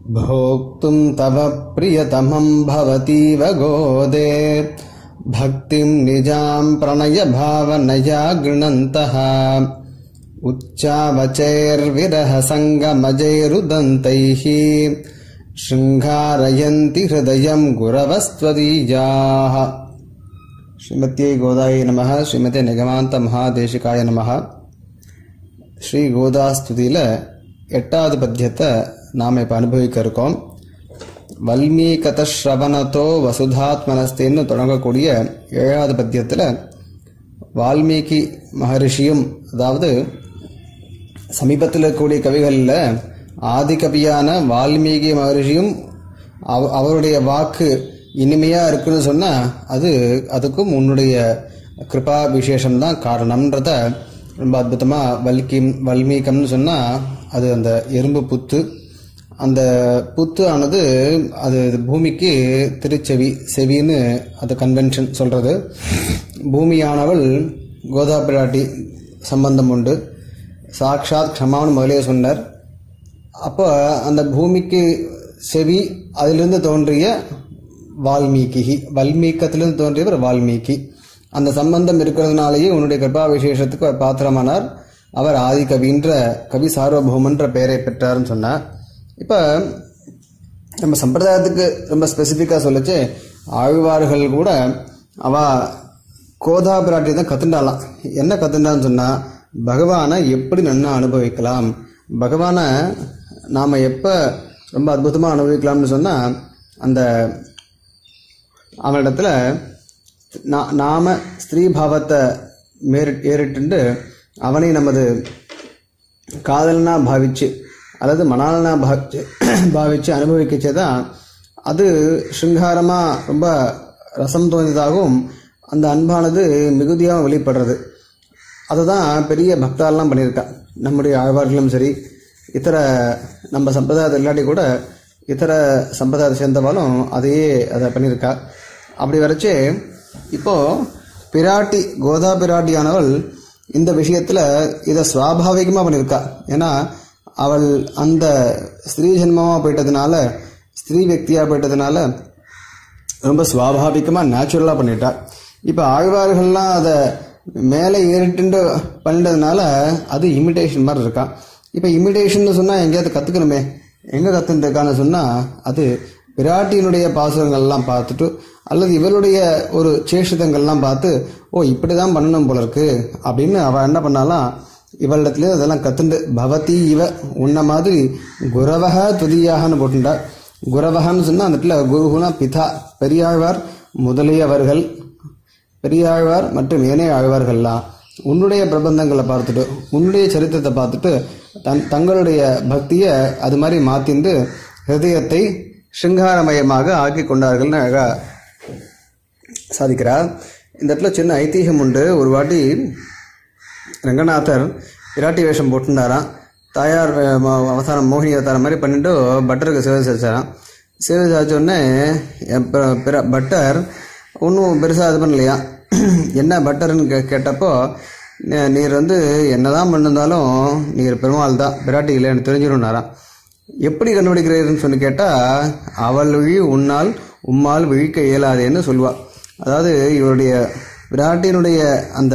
भोक्तुं तव प्रियतमं भवतीव गोदे भक्तिं निजां प्रणयभावनया गृणन्तः उच्चावचैर्विरहसङ्गमजैरुदन्तैः शृङ्गारयन्ति हृदयं गुरवस्त्वदीयाः ஸ்ரீமத்தியை கோதாயை நமः ஸ்ரீமதி நிகமாந்த மகாதேசிகாய நமः ஸ்ரீ கோதா ஸ்துதியில் எட்டாவது பத்தியத்தை நாம் இப்போ அனுபவிக்க இருக்கோம் வல்மீகத ஸ்ரவணத்தோ வசுதாத்மனஸ்தேன்னு தொடங்கக்கூடிய ஏழாவது பத்தியத்தில் வால்மீகி மகரிஷியும் அதாவது சமீபத்தில் இருக்கக்கூடிய கவிகளில் ஆதிகவியான வால்மீகி மகரிஷியும் அவ அவருடைய வாக்கு இனிமையாக இருக்குன்னு சொன்னால் அது அதுக்கும் உன்னுடைய கிருபா விசேஷம்தான் காரணம்ன்றத ரொம்ப அற்புதமாக வல்கீம் வல்மீகம்னு சொன்னால் அது அந்த எறும்பு புத்து அந்த புத்து ஆனது அது பூமிக்கு திருச்செவி செவின்னு அது கன்வென்ஷன் சொல்கிறது பூமியானவள் கோதா பிராட்டி சம்பந்தம் உண்டு சாக்ஷாத் க்ஷமான்னு முதலே சொன்னார் அப்போ அந்த பூமிக்கு செவி அதிலிருந்து தோன்றிய வால்மீகி வல்மீகத்திலிருந்து தோன்றியவர் வால்மீகி அந்த சம்பந்தம் இருக்கிறதுனாலேயே உன்னுடைய கிருபா விசேஷத்துக்கு அவர் பாத்திரமானார் அவர் ஆதி கவின்ற கவி சார்வபௌமன்ற பெயரை பெற்றார்னு சொன்னார் இப்போ நம்ம சம்பிரதாயத்துக்கு ரொம்ப ஸ்பெசிஃபிக்காக சொல்லிச்சு ஆழ்வார்கள் கூட அவ கோதா பிராட்டி தான் கத்துண்டாலாம் என்ன கத்துண்டான்னு சொன்னால் பகவானை எப்படி நன்னா அனுபவிக்கலாம் பகவானை நாம் எப்போ ரொம்ப அற்புதமாக அனுபவிக்கலாம்னு சொன்னால் அந்த அவனிடத்துல நா நாம ஸ்திரீ பாவத்தை மேறி ஏறிட்டு அவனை நமது காதலனா பாவிச்சு அல்லது மணாலனா பாவிச்சு பாவிச்சு அனுபவிக்கச்சே தான் அது சிருங்காரமாக ரொம்ப ரசம் தோன்றியதாகவும் அந்த அன்பானது மிகுதியாக வெளிப்படுறது அதுதான் பெரிய பக்தாலெலாம் பண்ணியிருக்கா நம்முடைய ஆழ்வார்களும் சரி இத்தர நம்ம சம்பிரதாயத்தை இல்லாட்டி கூட இத்தர சம்பிரதாயத்தை சேர்ந்தவாலும் அதையே அதை பண்ணியிருக்கா அப்படி வரைச்சே இப்போது பிராட்டி கோதா பிராட்டியானவள் இந்த விஷயத்தில் இதை சுவாபாவிகமாக பண்ணியிருக்கா ஏன்னா அவள் அந்த ஸ்திரீ ஜென்மமாக போயிட்டதுனால ஸ்திரீ వ్యక్தியாக போயிட்டதுனால ரொம்ப சுவாபாவிகமாக நேச்சுரலாக பண்ணிட்டா இப்போ ஆழ்வார்கள்லாம் அதை மேலே ஏறிட்டு பண்ணிட்டதுனால அது இமிடேஷன் மாதிரி இருக்கான் இப்போ இமிடேஷன் சொன்னால் எங்கேயாவது கற்றுக்கணுமே எங்கே கற்றுருக்கான்னு சொன்னால் அது பிராட்டியினுடைய பாசுரங்கள்லாம் பார்த்துட்டு அல்லது இவருடைய ஒரு சேஷிதங்கள்லாம் பார்த்து ஓ இப்படி தான் பண்ணணும் போல இருக்கு அப்படின்னு அவள் என்ன பண்ணாலாம் இவளிடத்துலேயே அதெல்லாம் கத்துண்டு பவதி இவ உன்ன மாதிரி குரவக துதியாகன்னு போட்டுண்டா குரவகன்னு சொன்னால் அந்த இடத்துல குருகுனா பிதா பெரியாழ்வார் முதலியவர்கள் பெரியாழ்வார் மற்றும் ஏனைய ஆழ்வார்கள்லாம் உன்னுடைய பிரபந்தங்களை பார்த்துட்டு உன்னுடைய சரித்திரத்தை பார்த்துட்டு தன் தங்களுடைய பக்தியை அது மாதிரி மாற்றிண்டு ஹிருதயத்தை சிங்காரமயமாக ஆக்கி கொண்டார்கள்னு அழகாக சாதிக்கிறார் இந்த இடத்துல சின்ன ஐதீகம் உண்டு ஒரு வாட்டி ரங்கநாதர் விராட்டி வேஷம் போட்டுருந்தாராம் தாயார் அவதாரம் மோகினி அவதாரம் மாதிரி பண்ணிட்டு பட்டருக்கு சேவை சாதிச்சாராம் சேவை சாதிச்சோடனே பட்டர் ஒன்றும் பெருசாக இது பண்ணலையா என்ன பட்டர்னு கே கேட்டப்போ நீர் வந்து என்னதான் பண்ணிருந்தாலும் நீர் பெருமாள் தான் பிராட்டி இல்லைன்னு தெரிஞ்சிடும்னாராம் எப்படி கண்டுபிடிக்கிறீர்னு சொல்லி கேட்டால் அவள் விழி உன்னால் உம்மால் விழிக்க இயலாதேன்னு சொல்லுவாள் அதாவது இவருடைய விராட்டினுடைய அந்த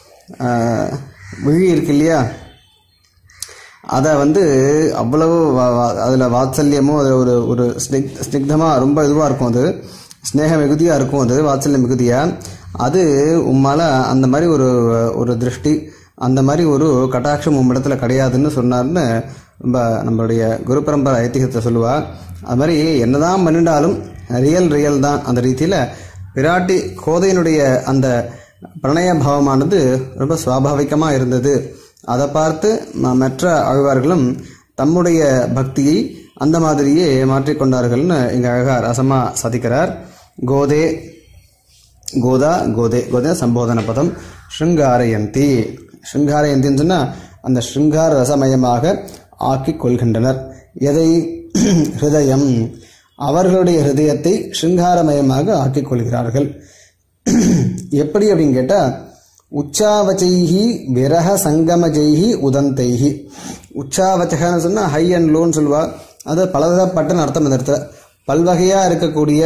விழி இருக்கு இல்லையா அதை வந்து அவ்வளவு அதில் வாத்சல்யமும் அதில் ஒரு ஒரு ஸ்னிக் ஸ்னிக்தமாக ரொம்ப இதுவாக இருக்கும் அது ஸ்னேக மிகுதியாக இருக்கும் அது வாத்சல்ய மிகுதியாக அது உம்மால் அந்த மாதிரி ஒரு ஒரு திருஷ்டி அந்த மாதிரி ஒரு கட்டாட்சம் உம்மிடத்துல கிடையாதுன்னு சொன்னார்னு ரொம்ப நம்மளுடைய குரு பரம்பரை ஐத்திகத்தை சொல்லுவா அது மாதிரி என்னதான் பண்ணிட்டாலும் ரியல் ரியல் தான் அந்த ரீதியில் பிராட்டி கோதையினுடைய அந்த பிரணய பாவமானது ரொம்ப சுவாபாவிகமாக இருந்தது அதை பார்த்து மற்ற ஆழ்வார்களும் தம்முடைய பக்தியை அந்த மாதிரியே மாற்றிக்கொண்டார்கள்னு இங்கே அழகாக ரசமாக சாதிக்கிறார் கோதே கோதா கோதே கோதே சம்போதன பதம் ஸ்ருங்காரயந்தி ஸ்ருங்காரயந்தின்னு சொன்னால் அந்த ஸ்ருங்கார ரசமயமாக ஆக்கி கொள்கின்றனர் எதை ஹிருதயம் அவர்களுடைய ஹிருதயத்தை ஸ்ருங்காரமயமாக ஆக்கிக் கொள்கிறார்கள் எப்படி அப்படின்னு கேட்டால் உச்சாவச்சைஹி விரக சங்கமஜைஹி உதந்தைஹி உச்சாவச்சகன்னு சொன்னால் ஹை அண்ட் லோன்னு சொல்லுவா அது பலதரப்பட்டன்னு அர்த்தம் இந்த இடத்துல பல்வகையாக இருக்கக்கூடிய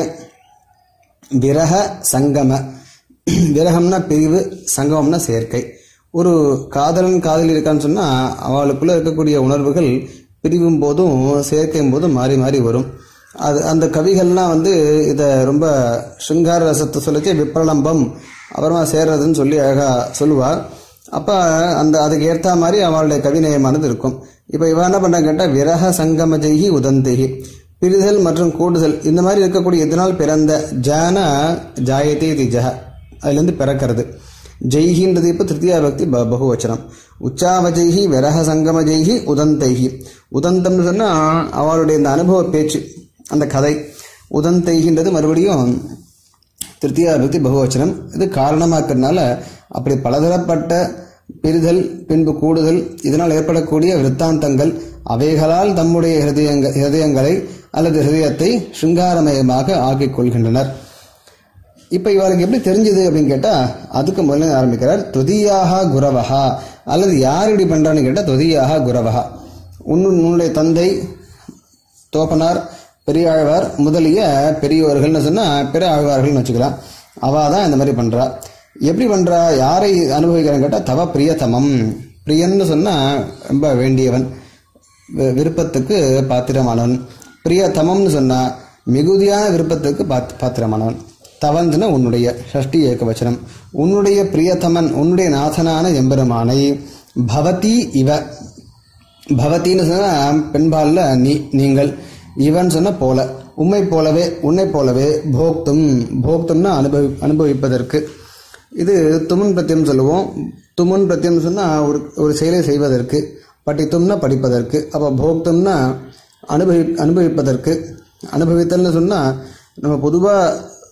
விரக சங்கம விரகம்னா பிரிவு சங்கமம்னா சேர்க்கை ஒரு காதலன் காதலி இருக்கான்னு சொன்னால் அவளுக்குள்ளே இருக்கக்கூடிய உணர்வுகள் பிரிவும் போதும் சேர்க்கையும் போதும் மாறி மாறி வரும் அது அந்த கவிகள்லாம் வந்து இதை ரொம்ப சிங்கார ரசத்தை சொல்லிச்சு விப்ரலம்பம் அப்புறமா சேர்றதுன்னு சொல்லி அழகாக சொல்லுவாள் அப்போ அந்த அதுக்கு ஏற்ற மாதிரி அவளுடைய கவிநயமானது இருக்கும் இப்போ இவன் என்ன பண்ணுறாங்க கேட்டால் விரக சங்கம ஜெய்கி உதந்தேகி பிரிதல் மற்றும் கூடுதல் இந்த மாதிரி இருக்கக்கூடிய இதனால் பிறந்த ஜான ஜாயதே தி ஜஹ அதுலேருந்து பிறக்கிறது ஜெய்கின்றது இப்போ திருத்தியா பக்தி ப பகுவச்சனம் உச்சாவஜெய்கி விரக சங்கம ஜெய்கி உதந்தைகி உதந்தம்னு சொன்னால் அவளுடைய இந்த அனுபவ பேச்சு அந்த கதை உதந்தைகின்றது மறுபடியும் திருத்தியா பக்தி பகுவச்சனம் இது காரணமாக்கிறதுனால அப்படி பலதரப்பட்ட பிரிதல் பின்பு கூடுதல் இதனால் ஏற்படக்கூடிய விருத்தாந்தங்கள் அவைகளால் தம்முடைய ஹிருதயங்க ஹிருதயங்களை அல்லது ஹிருதயத்தை சிருங்காரமயமாக ஆக்கிக் கொள்கின்றனர் இப்போ இவருக்கு எப்படி தெரிஞ்சது அப்படின்னு கேட்டால் அதுக்கு முதல்ல ஆரம்பிக்கிறார் துதியாக குரவஹா அல்லது யார் இப்படி பண்ணுறான்னு கேட்டால் துதியாக குரவஹா உன்னு உன்னுடைய தந்தை தோப்பனார் பெரியாழ்வார் முதலிய பெரியோர்கள்னு சொன்னால் பிற ஆழ்வார்கள்னு வச்சுக்கலாம் அவள் தான் இந்த மாதிரி பண்ணுறா எப்படி பண்ணுறா யாரை அனுபவிக்கிறான்னு கேட்டால் தவ பிரியதமம் பிரியன்னு சொன்னால் ரொம்ப வேண்டியவன் வி- விருப்பத்துக்கு பாத்திரமானவன் பிரியதமம்னு சொன்னால் மிகுதியான விருப்பத்துக்கு பாத் பாத்திரமானவன் தவன் சொன்னா உன்னுடைய ஷஷ்டி ஏக வச்சனம் உன்னுடைய பிரியதமன் உன்னுடைய நாதனான எம்பெருமானை பவதி இவ பவத்தின்னு சொன்னா பெண்பாலில் நீ நீங்கள் இவன் சொன்ன போல உம்மை போலவே உன்னை போலவே போக்தும் போக்தும்னா அனுபவி அனுபவிப்பதற்கு இது துமுன் பிரத்தியம் சொல்லுவோம் துமுன் பிரத்தியம் சொன்னால் ஒரு ஒரு செயலை செய்வதற்கு படித்தும்னா படிப்பதற்கு அப்போ போக்தும்னா அனுபவி அனுபவிப்பதற்கு அனுபவித்தல்னு சொன்னால் நம்ம பொதுவாக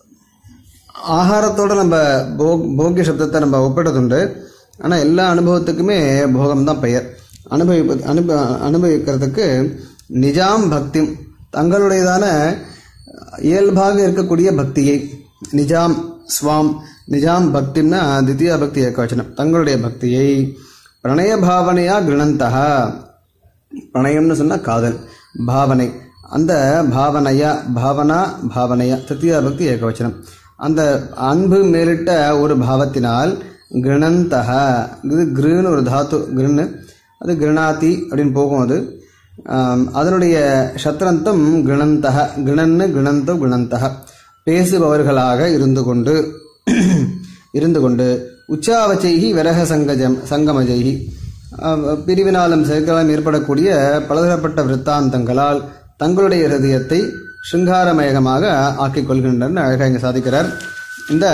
ஆகாரத்தோட நம்ம போக் போக்கிய சப்தத்தை நம்ம ஒப்பிட்டதுண்டு ஆனால் எல்லா அனுபவத்துக்குமே போகம் தான் பெயர் அனுபவிப்பது அனுப அனுபவிக்கிறதுக்கு நிஜாம் பக்தி தங்களுடையதான இயல்பாக இருக்கக்கூடிய பக்தியை நிஜாம் ஸ்வாம் நிஜாம் பக்திம்னா தித்தியா பக்தி ஏகவச்சனம் தங்களுடைய பக்தியை பிரணய பாவனையா கிருணந்தகா பிரணயம்னு சொன்னால் காதல் பாவனை அந்த பாவனையா பாவனா பாவனையா திருத்தியா பக்தி ஏகவச்சனம் அந்த அன்பு மேலிட்ட ஒரு பாவத்தினால் கிருணந்தக இது கிருன்னு ஒரு தாத்து கிருன்னு அது கிருணாதி அப்படின்னு போகும் அது ஆம், அதனுடைய சத்ரந்தம் கிருணந்தக கிருணன்னு கிருணந்தம் கிருணந்தக பேசுபவர்களாக இருந்து கொண்டு இருந்து கொண்டு உச்சாவச்சைகி விரக சங்கஜம் சங்கமஜைகி அஹ், பிரிவினாலும் சேர்க்கலாலும் ஏற்படக்கூடிய பலதரப்பட்ட விருத்தாந்தங்களால் தங்களுடைய ஹிருதயத்தை சிங்காரமயகமாக ஆக்கிக் கொள்கின்றனர் அழகாக இங்கே சாதிக்கிறார் இந்த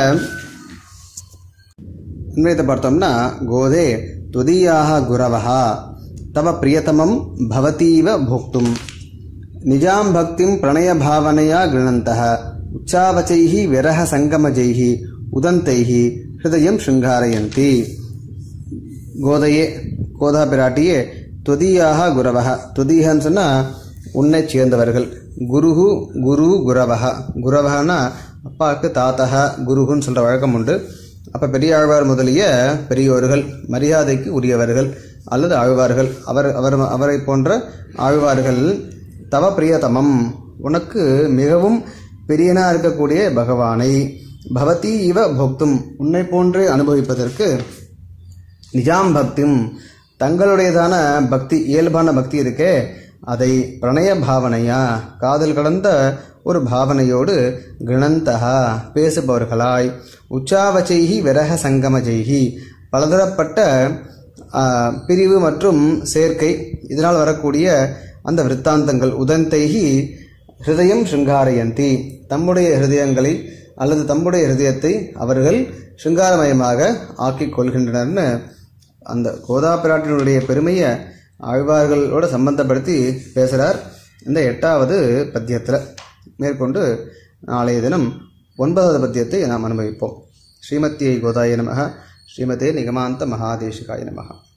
அன்வயத்தை பார்த்தோம்னா கோதே துதியாக குரவஹா தவ பிரியதமம் பவதீவ போக்தும் நிஜாம் பக்திம் பிரணய பாவனையா கிருணந்தः உச்சாவச்சைः விரக சங்கமஜைः உதந்தைः ஹிருதயம் சிருங்காரயந்தி கோதையே கோதா பிராட்டியே துதியாக குரவக துதிகன்னு சொன்னால் உன்னை சேர்ந்தவர்கள் குருகு குரு குரவக குரவகனா அப்பாவுக்கு தாத்தக குருகுன்னு சொல்கிற வழக்கம் உண்டு அப்போ பெரிய ஆழ்வார் முதலிய பெரியோர்கள் மரியாதைக்கு உரியவர்கள் அல்லது ஆழ்வார்கள் அவர் அவர் அவரை போன்ற ஆழ்வார்கள் தவ பிரியதமம் உனக்கு மிகவும் பிரியனா இருக்கக்கூடிய பகவானை பவதி இவ போக்தும் உன்னை போன்று அனுபவிப்பதற்கு நிஜாம் பக்திம் தங்களுடையதான பக்தி இயல்பான பக்தி இருக்கே அதை பிரணய பாவனையா காதல் கடந்த ஒரு பாவனையோடு கிணந்தகா பேசுபவர்களாய் உச்சாவச்சைகி விரக சங்கமஜைகி பலதரப்பட்ட ஆ, பிரிவு மற்றும் சேர்க்கை இதனால் வரக்கூடிய அந்த விருத்தாந்தங்கள் உதந்தைகி ஹிருதயம் சிருங்காரயந்தி தம்முடைய ஹிருதயங்களை அல்லது தம்முடைய ஹிருதயத்தை அவர்கள் சிருங்காரமயமாக ஆக்கிக் கொள்கின்றனர்னு அந்த கோதா பிராட்டினுடைய பெருமையை ஆழ்வார்களோட சம்பந்தப்படுத்தி பேசுகிறார் இந்த எட்டாவது பத்தியத்தில் மேற்கொண்டு நாளைய தினம் ஒன்பதாவது பத்தியத்தை நாம் அனுபவிப்போம் ஸ்ரீமத்தியை கோதாய நமக ஸ்ரீமதே நிகமாந்த மகாதேசிகாய நமக